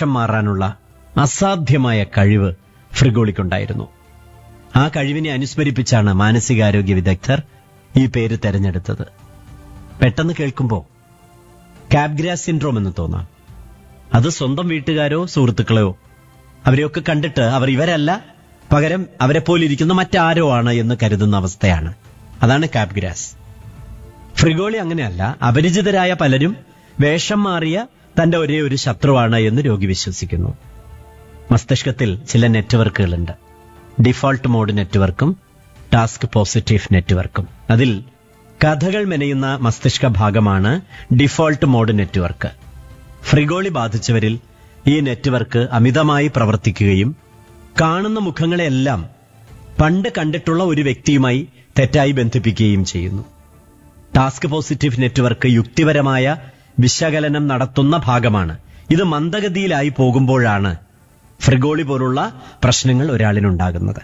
വേഷം മാറാനുള്ള അസാധ്യമായ കഴിവ് ഫ്രിഗോളിക്കുണ്ടായിരുന്നു ആ കഴിവിനെ അനുസ്മരിപ്പിച്ചാണ് മാനസികാരോഗ്യ വിദഗ്ധർ ഈ പേര് തെരഞ്ഞെടുത്തത് പെട്ടെന്ന് കേൾക്കുമ്പോൾ കാബ്ഗ്രാസ് സിൻഡ്രോം എന്ന് തോന്നാം അത് സ്വന്തം വീട്ടുകാരോ സുഹൃത്തുക്കളോ അവരെയൊക്കെ കണ്ടിട്ട് അവർ ഇവരല്ല പകരം അവരെ പോലിരിക്കുന്ന മറ്റാരോ ആണ് എന്ന് കരുതുന്ന അവസ്ഥയാണ് അതാണ് കാബ്ഗ്രാസ് ഫ്രിഗോളി അങ്ങനെയല്ല അപരിചിതരായ പലരും വേഷം മാറിയ തന്റെ ഒരേ ഒരു ശത്രുവാണ് എന്ന് രോഗി വിശ്വസിക്കുന്നു മസ്തിഷ്കത്തിൽ ചില നെറ്റ്വർക്കുകളുണ്ട് ഡിഫോൾട്ട് മോഡ് നെറ്റ്വർക്കും ടാസ്ക് പോസിറ്റീവ് നെറ്റ്വർക്കും അതിൽ കഥകൾ മെനയുന്ന മസ്തിഷ്ക ഭാഗമാണ് ഡിഫോൾട്ട് മോഡ് നെറ്റ്വർക്ക് ഫ്രിഗോളി ബാധിച്ചവരിൽ ഈ നെറ്റ്വർക്ക് അമിതമായി പ്രവർത്തിക്കുകയും കാണുന്ന മുഖങ്ങളെല്ലാം പണ്ട് കണ്ടിട്ടുള്ള ഒരു വ്യക്തിയുമായി തെറ്റായി ബന്ധിപ്പിക്കുകയും ചെയ്യുന്നു ടാസ്ക് പോസിറ്റീവ് നെറ്റ്വർക്ക് യുക്തിപരമായ വിശകലനം നടത്തുന്ന ഭാഗമാണ് ഇത് മന്ദഗതിയിലായി പോകുമ്പോഴാണ് ഫ്രിഗോളി പോലുള്ള പ്രശ്നങ്ങൾ ഒരാളിനുണ്ടാകുന്നത്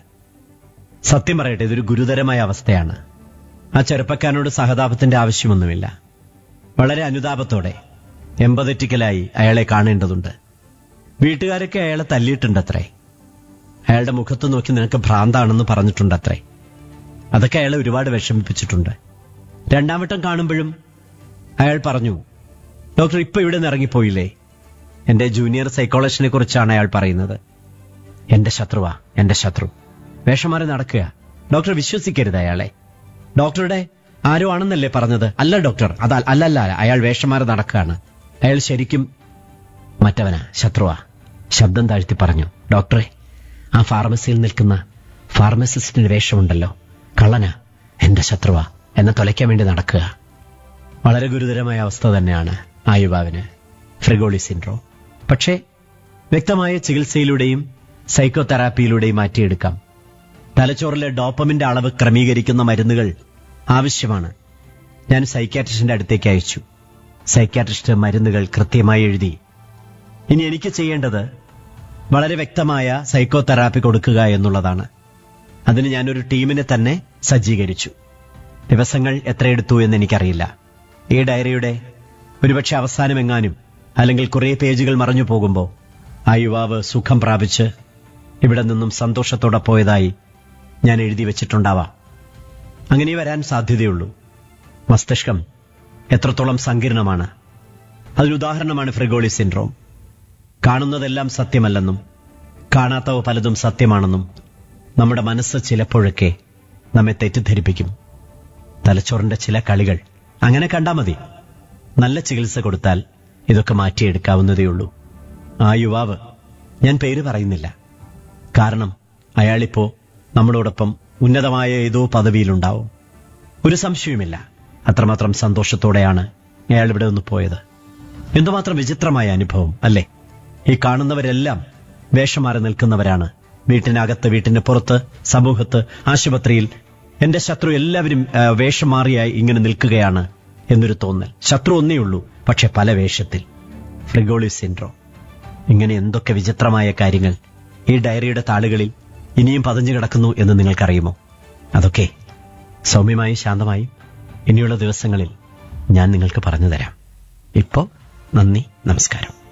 സത്യം പറയട്ടെ ഇതൊരു ഗുരുതരമായ അവസ്ഥയാണ് ആ ചെറുപ്പക്കാരനോട് സഹതാപത്തിന്റെ ആവശ്യമൊന്നുമില്ല വളരെ അനുതാപത്തോടെ എമ്പതറ്റിക്കലായി അയാളെ കാണേണ്ടതുണ്ട് വീട്ടുകാരൊക്കെ അയാളെ തല്ലിയിട്ടുണ്ടത്രേ അയാളുടെ മുഖത്ത് നോക്കി നിനക്ക് ഭ്രാന്താണെന്ന് പറഞ്ഞിട്ടുണ്ടത്രേ അതൊക്കെ അയാളെ ഒരുപാട് വിഷമിപ്പിച്ചിട്ടുണ്ട് രണ്ടാം വട്ടം കാണുമ്പോഴും അയാൾ പറഞ്ഞു ഡോക്ടർ ഇപ്പൊ ഇവിടെ നിന്ന് ഇറങ്ങിപ്പോയില്ലേ എന്റെ ജൂനിയർ സൈക്കോളജിനെ കുറിച്ചാണ് അയാൾ പറയുന്നത് എന്റെ ശത്രുവാ എന്റെ ശത്രു വേഷം മാറി നടക്കുക ഡോക്ടർ വിശ്വസിക്കരുത് അയാളെ ഡോക്ടറുടെ ആരോ ആണെന്നല്ലേ പറഞ്ഞത് അല്ല ഡോക്ടർ അത് അല്ലല്ല അയാൾ വേഷം മാറി നടക്കുകയാണ് അയാൾ ശരിക്കും മറ്റവനാ ശത്രുവാ ശബ്ദം താഴ്ത്തി പറഞ്ഞു ഡോക്ടറെ ആ ഫാർമസിയിൽ നിൽക്കുന്ന ഫാർമസിസ്റ്റിന്റെ വേഷമുണ്ടല്ലോ കള്ളനാ എന്റെ ശത്രുവാ എന്നെ തൊലയ്ക്കാൻ വേണ്ടി നടക്കുക വളരെ ഗുരുതരമായ അവസ്ഥ തന്നെയാണ് ആ യുവാവിന് ഫ്രിഗോളി സിൻഡ്രോം പക്ഷേ വ്യക്തമായ ചികിത്സയിലൂടെയും സൈക്കോതെറാപ്പിയിലൂടെയും മാറ്റിയെടുക്കാം തലച്ചോറിലെ ഡോപ്പമിന്റെ അളവ് ക്രമീകരിക്കുന്ന മരുന്നുകൾ ആവശ്യമാണ് ഞാൻ സൈക്യാട്രിസ്റ്റിന്റെ അടുത്തേക്ക് അയച്ചു സൈക്യാട്രിസ്റ്റ് മരുന്നുകൾ കൃത്യമായി എഴുതി ഇനി എനിക്ക് ചെയ്യേണ്ടത് വളരെ വ്യക്തമായ സൈക്കോതെറാപ്പി കൊടുക്കുക എന്നുള്ളതാണ് അതിന് ഞാനൊരു ടീമിനെ തന്നെ സജ്ജീകരിച്ചു ദിവസങ്ങൾ എത്രയെടുത്തു എന്ന് എനിക്കറിയില്ല ഈ ഡയറിയുടെ ഒരുപക്ഷെ അവസാനമെങ്ങാനും അല്ലെങ്കിൽ കുറേ പേജുകൾ മറഞ്ഞു പോകുമ്പോൾ ആ യുവാവ് സുഖം പ്രാപിച്ച് ഇവിടെ നിന്നും സന്തോഷത്തോടെ പോയതായി ഞാൻ എഴുതി വെച്ചിട്ടുണ്ടാവാം അങ്ങനെ വരാൻ സാധ്യതയുള്ളൂ മസ്തിഷ്കം എത്രത്തോളം സങ്കീർണമാണ് അതിനുദാഹരണമാണ് ഫ്രിഗോളി സിൻഡ്രോം കാണുന്നതെല്ലാം സത്യമല്ലെന്നും കാണാത്തവ പലതും സത്യമാണെന്നും നമ്മുടെ മനസ്സ് ചിലപ്പോഴൊക്കെ നമ്മെ തെറ്റിദ്ധരിപ്പിക്കും തലച്ചോറിന്റെ ചില കളികൾ അങ്ങനെ കണ്ടാൽ മതി നല്ല ചികിത്സ കൊടുത്താൽ ഇതൊക്കെ മാറ്റിയെടുക്കാവുന്നതേയുള്ളൂ ആ യുവാവ് ഞാൻ പേര് പറയുന്നില്ല കാരണം അയാളിപ്പോ നമ്മളോടൊപ്പം ഉന്നതമായ ഏതോ പദവിയിലുണ്ടാവും ഒരു സംശയവുമില്ല അത്രമാത്രം സന്തോഷത്തോടെയാണ് അയാൾ ഇവിടെ നിന്ന് പോയത് എന്തുമാത്രം വിചിത്രമായ അനുഭവം അല്ലേ ഈ കാണുന്നവരെല്ലാം വേഷം മാറി നിൽക്കുന്നവരാണ് വീട്ടിനകത്ത് വീട്ടിന് പുറത്ത് സമൂഹത്ത് ആശുപത്രിയിൽ എന്റെ ശത്രു എല്ലാവരും ആ, വേഷം മാറിയായി ഇങ്ങനെ നിൽക്കുകയാണ് എന്നൊരു തോന്നൽ ശത്രു ഒന്നേ ഉള്ളൂ പക്ഷെ പല വേഷത്തിൽ ഫ്രിഗോളി സിൻഡ്രോം ഇങ്ങനെ എന്തൊക്കെ വിചിത്രമായ കാര്യങ്ങൾ ഈ ഡയറിയുടെ താളുകളിൽ ഇനിയും പതഞ്ഞു കിടക്കുന്നു എന്ന് നിങ്ങൾക്കറിയുമോ അതൊക്കെ സൗമ്യമായും ശാന്തമായും ഇനിയുള്ള ദിവസങ്ങളിൽ ഞാൻ നിങ്ങൾക്ക് പറഞ്ഞു തരാം ഇപ്പോ നന്ദി നമസ്കാരം